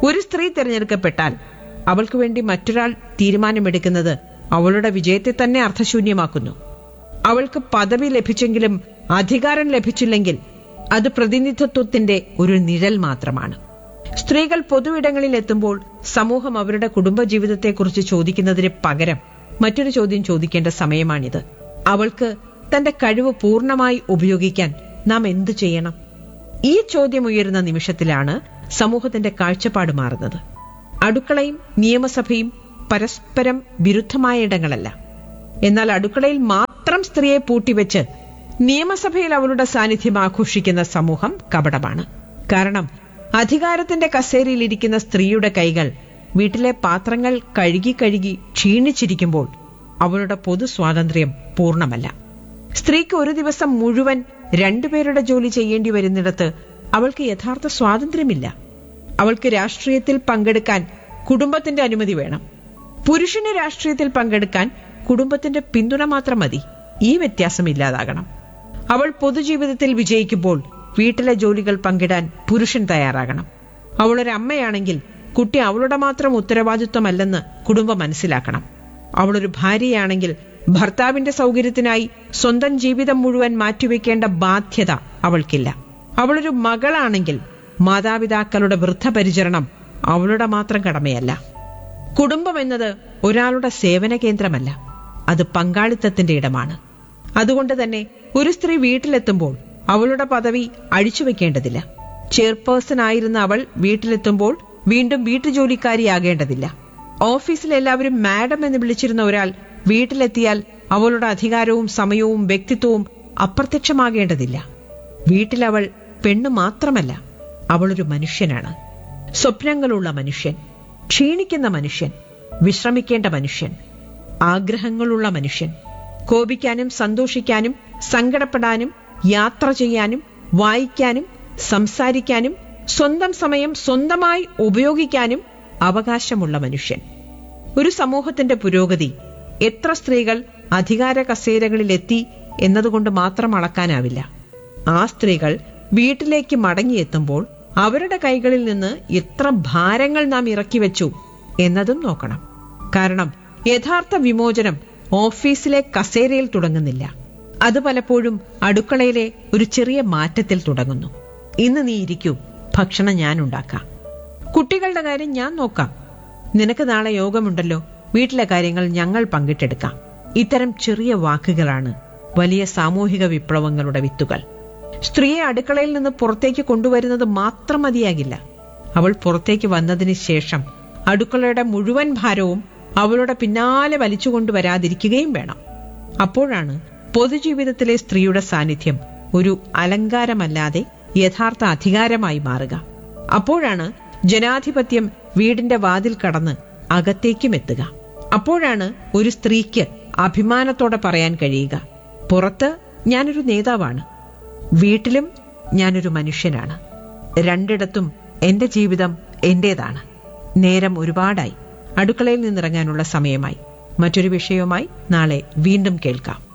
ഒരു സ്ത്രീ തിരഞ്ഞെടുക്കപ്പെട്ടാൽ അവൾക്ക് വേണ്ടി മറ്റൊരാൾ തീരുമാനമെടുക്കുന്നത് അവളുടെ വിജയത്തെ തന്നെ അർത്ഥശൂന്യമാക്കുന്നു അവൾക്ക് പദവി ലഭിച്ചെങ്കിലും അധികാരം ലഭിച്ചില്ലെങ്കിൽ അത് പ്രതിനിധിത്വത്തിന്റെ ഒരു നിഴൽ മാത്രമാണ് സ്ത്രീകൾ പൊതുവിടങ്ങളിൽ എത്തുമ്പോൾ സമൂഹം അവരുടെ കുടുംബജീവിതത്തെക്കുറിച്ച് ചോദിക്കുന്നതിന് പകരം മറ്റൊരു ചോദ്യം ചോദിക്കേണ്ട സമയമാണിത് അവൾക്ക് തന്റെ കഴിവ് പൂർണ്ണമായി ഉപയോഗിക്കാൻ നാം എന്തു ചെയ്യണം ഈ ചോദ്യം ഉയരുന്ന നിമിഷത്തിലാണ് സമൂഹത്തിന്റെ കാഴ്ചപ്പാട് മാറുന്നത് അടുക്കളയും നിയമസഭയും പരസ്പരം വിരുദ്ധമായ ഇടങ്ങളല്ല എന്നാൽ അടുക്കളയിൽ മാത്രം സ്ത്രീയെ പൂട്ടിവെച്ച് നിയമസഭയിൽ അവളുടെ സാന്നിധ്യം ആഘോഷിക്കുന്ന സമൂഹം കപടമാണ് കാരണം അധികാരത്തിന്റെ കസേരയിൽ ഇരിക്കുന്ന സ്ത്രീയുടെ കൈകൾ വീട്ടിലെ പാത്രങ്ങൾ കഴുകി കഴുകി ക്ഷീണിച്ചിരിക്കുമ്പോൾ അവളുടെ പൊതു സ്വാതന്ത്ര്യം പൂർണ്ണമല്ല സ്ത്രീക്ക് ഒരു ദിവസം മുഴുവൻ രണ്ടുപേരുടെ ജോലി ചെയ്യേണ്ടി വരുന്നിടത്ത് അവൾക്ക് യഥാർത്ഥ സ്വാതന്ത്ര്യമില്ല അവൾക്ക് രാഷ്ട്രീയത്തിൽ പങ്കെടുക്കാൻ കുടുംബത്തിന്റെ അനുമതി വേണം പുരുഷന് രാഷ്ട്രീയത്തിൽ പങ്കെടുക്കാൻ കുടുംബത്തിന്റെ പിന്തുണ മാത്രം മതി ഈ വ്യത്യാസം ഇല്ലാതാകണം അവൾ പൊതുജീവിതത്തിൽ വിജയിക്കുമ്പോൾ വീട്ടിലെ ജോലികൾ പങ്കിടാൻ പുരുഷൻ തയ്യാറാകണം അവളൊരു അമ്മയാണെങ്കിൽ കുട്ടി അവളുടെ മാത്രം ഉത്തരവാദിത്വമല്ലെന്ന് കുടുംബം മനസ്സിലാക്കണം അവളൊരു ഭാര്യയാണെങ്കിൽ ഭർത്താവിന്റെ സൗകര്യത്തിനായി സ്വന്തം ജീവിതം മുഴുവൻ മാറ്റിവെക്കേണ്ട ബാധ്യത അവൾക്കില്ല അവളൊരു മകളാണെങ്കിൽ മാതാപിതാക്കളുടെ വൃദ്ധപരിചരണം അവളുടെ മാത്രം കടമയല്ല കുടുംബം എന്നത് ഒരാളുടെ സേവന കേന്ദ്രമല്ല അത് പങ്കാളിത്തത്തിന്റെ ഇടമാണ് അതുകൊണ്ട് തന്നെ ഒരു സ്ത്രീ വീട്ടിലെത്തുമ്പോൾ അവളുടെ പദവി അഴിച്ചുവെക്കേണ്ടതില്ല ചെയർപേഴ്സൺ ആയിരുന്ന അവൾ വീട്ടിലെത്തുമ്പോൾ വീണ്ടും വീട്ടുജോലിക്കാരിയാകേണ്ടതില്ല ഓഫീസിൽ എല്ലാവരും മാഡം എന്ന് വിളിച്ചിരുന്ന ഒരാൾ വീട്ടിലെത്തിയാൽ അവളുടെ അധികാരവും സമയവും വ്യക്തിത്വവും അപ്രത്യക്ഷമാകേണ്ടതില്ല വീട്ടിലവൾ പെണ്ണ് മാത്രമല്ല അവളൊരു മനുഷ്യനാണ് സ്വപ്നങ്ങളുള്ള മനുഷ്യൻ ക്ഷീണിക്കുന്ന മനുഷ്യൻ വിശ്രമിക്കേണ്ട മനുഷ്യൻ ആഗ്രഹങ്ങളുള്ള മനുഷ്യൻ കോപിക്കാനും സന്തോഷിക്കാനും സങ്കടപ്പെടാനും യാത്ര ചെയ്യാനും വായിക്കാനും സംസാരിക്കാനും സ്വന്തം സമയം സ്വന്തമായി ഉപയോഗിക്കാനും അവകാശമുള്ള മനുഷ്യൻ ഒരു സമൂഹത്തിന്റെ പുരോഗതി എത്ര സ്ത്രീകൾ അധികാര കസേരകളിലെത്തി എന്നതുകൊണ്ട് മാത്രം അളക്കാനാവില്ല ആ സ്ത്രീകൾ വീട്ടിലേക്ക് മടങ്ങിയെത്തുമ്പോൾ അവരുടെ കൈകളിൽ നിന്ന് എത്ര ഭാരങ്ങൾ നാം ഇറക്കി വെച്ചു എന്നതും നോക്കണം കാരണം യഥാർത്ഥ വിമോചനം ഓഫീസിലെ കസേരയിൽ തുടങ്ങുന്നില്ല അത് പലപ്പോഴും അടുക്കളയിലെ ഒരു ചെറിയ മാറ്റത്തിൽ തുടങ്ങുന്നു ഇന്ന് നീ ഇരിക്കൂ ഭക്ഷണം ഞാൻ ഉണ്ടാക്കാം കുട്ടികളുടെ കാര്യം ഞാൻ നോക്കാം നിനക്ക് നാളെ യോഗമുണ്ടല്ലോ വീട്ടിലെ കാര്യങ്ങൾ ഞങ്ങൾ പങ്കിട്ടെടുക്കാം ഇത്തരം ചെറിയ വാക്കുകളാണ് വലിയ സാമൂഹിക വിപ്ലവങ്ങളുടെ വിത്തുകൾ സ്ത്രീയെ അടുക്കളയിൽ നിന്ന് പുറത്തേക്ക് കൊണ്ടുവരുന്നത് മാത്രം മതിയാകില്ല അവൾ പുറത്തേക്ക് വന്നതിന് ശേഷം അടുക്കളയുടെ മുഴുവൻ ഭാരവും അവളുടെ പിന്നാലെ വലിച്ചുകൊണ്ടുവരാതിരിക്കുകയും വേണം അപ്പോഴാണ് പൊതുജീവിതത്തിലെ സ്ത്രീയുടെ സാന്നിധ്യം ഒരു അലങ്കാരമല്ലാതെ യഥാർത്ഥ അധികാരമായി മാറുക അപ്പോഴാണ് ജനാധിപത്യം വീടിന്റെ വാതിൽ കടന്ന് അകത്തേക്കും എത്തുക അപ്പോഴാണ് ഒരു സ്ത്രീക്ക് അഭിമാനത്തോടെ പറയാൻ കഴിയുക പുറത്ത് ഞാനൊരു നേതാവാണ് വീട്ടിലും ഞാനൊരു മനുഷ്യനാണ് രണ്ടിടത്തും എന്റെ ജീവിതം എന്റേതാണ് നേരം ഒരുപാടായി അടുക്കളയിൽ നിന്നിറങ്ങാനുള്ള സമയമായി മറ്റൊരു വിഷയവുമായി നാളെ വീണ്ടും കേൾക്കാം